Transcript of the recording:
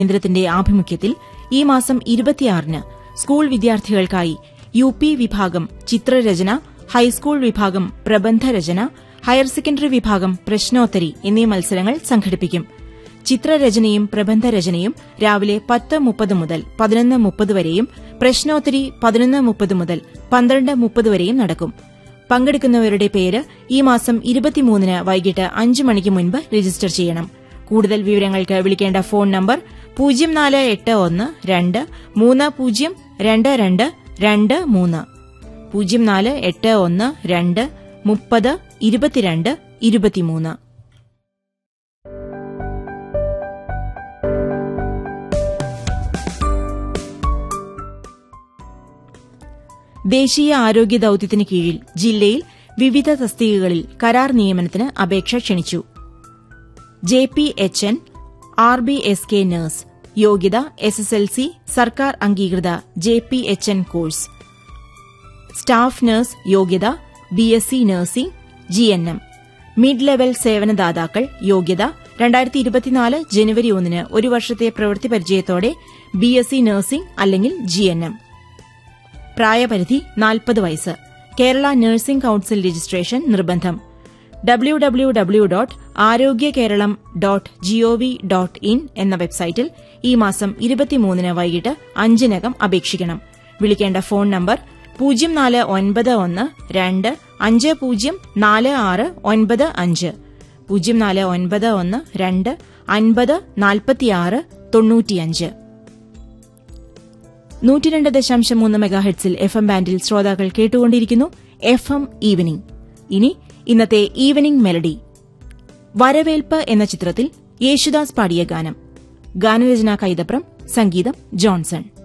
കേന്ദ്രത്തിന്റെ ആഭിമുഖ്യത്തിൽ ഈ മാസം ഇരുപത്തിയാറിന് സ്കൂൾ വിദ്യാർത്ഥികൾക്കായി യു പി വിഭാഗം ചിത്രരചന ഹൈസ്കൂൾ വിഭാഗം പ്രബന്ധരചന ഹയർ സെക്കൻഡറി വിഭാഗം പ്രശ്നോത്തരി എന്നീ മത്സരങ്ങൾ സംഘടിപ്പിക്കും ചിത്രരചനയും പ്രബന്ധരചനയും രാവിലെ പത്ത് മുപ്പത് മുതൽ പതിനൊന്ന് മുപ്പത് വരെയും പ്രശ്നോത്തരി പതിനൊന്ന് മുപ്പത് മുതൽ പന്ത്രണ്ട് മുപ്പത് വരെയും നടക്കും പങ്കെടുക്കുന്നവരുടെ പേര് ഈ മാസം ഇരുപത്തിമൂന്നിന് വൈകിട്ട് അഞ്ച് മണിക്ക് മുൻപ് രജിസ്റ്റർ ചെയ്യണം കൂടുതൽ വിവരങ്ങൾക്ക് വിളിക്കേണ്ട ഫോൺ നമ്പർ പൂജ്യം നാല് എട്ട് ഒന്ന് രണ്ട് മൂന്ന് പൂജ്യം രണ്ട് രണ്ട് രണ്ട് മൂന്ന് പൂജ്യം നാല് എട്ട് ഒന്ന് രണ്ട് മുപ്പത് ഇരുപത്തിരണ്ട് ഇരുപത്തിമൂന്ന് ദേശീയ ആരോഗ്യ ദൌത്യത്തിന് കീഴിൽ ജില്ലയിൽ വിവിധ തസ്തികകളിൽ കരാർ നിയമനത്തിന് അപേക്ഷ ക്ഷണിച്ചു J P H N R B S K nurse യോഗ്യത എസ് എസ് എൽ സി സർക്കാർ അംഗീകൃത J P H N course staff nurse യോഗ്യത B S C nursing G N M mid level സേവനദാതാക്കൾ യോഗ്യത രണ്ടായിരത്തി ഇരുപത്തിനാല് ജനുവരി ഒന്നിന് ഒരു വർഷത്തെ പ്രവൃത്തി പരിചയത്തോടെ ബി എസ് സി നഴ്സിംഗ് അല്ലെങ്കിൽ ജി എൻ എം പ്രായപരിധി നാൽപ്പത് വയസ്സ് കേരള നഴ്സിംഗ് കൌൺസിൽ രജിസ്ട്രേഷൻ നിർബന്ധം W W W dot Arogya Keralam dot G O V dot in എന്ന വെബ്സൈറ്റിൽ ഈ മാസം ഇരുപത്തിമൂന്നിന് വൈകിട്ട് അഞ്ചിനകം അപേക്ഷിക്കണം വിളിക്കേണ്ട ഫോൺ നമ്പർ പൂജ്യം നാല് ഒൻപത് ഒന്ന് രണ്ട് അഞ്ച് പൂജ്യം നാല് ആറ് ഒൻപത് അഞ്ച് പൂജ്യം നാല് ഒൻപത് ഒന്ന് രണ്ട് അൻപത് നാൽപ്പത്തിയാറ് തൊണ്ണൂറ്റിയഞ്ച് നൂറ്റിരണ്ട് ദശാംശം മൂന്ന് മെഗാഹെഡ്സിൽ എഫ് എം ബാൻഡിൽ ശ്രോതാക്കൾ കേട്ടുകൊണ്ടിരിക്കുന്നു എഫ് എം ഈവനിംഗ് ഇനി ഇന്നത്തെ ഈവനിംഗ് മെലഡി വരവേൽപ്പ് എന്ന ചിത്രത്തിൽ യേശുദാസ് പാടിയ ഗാനം ഗാനരചന കൈതപ്രം സംഗീതം ജോൺസൺ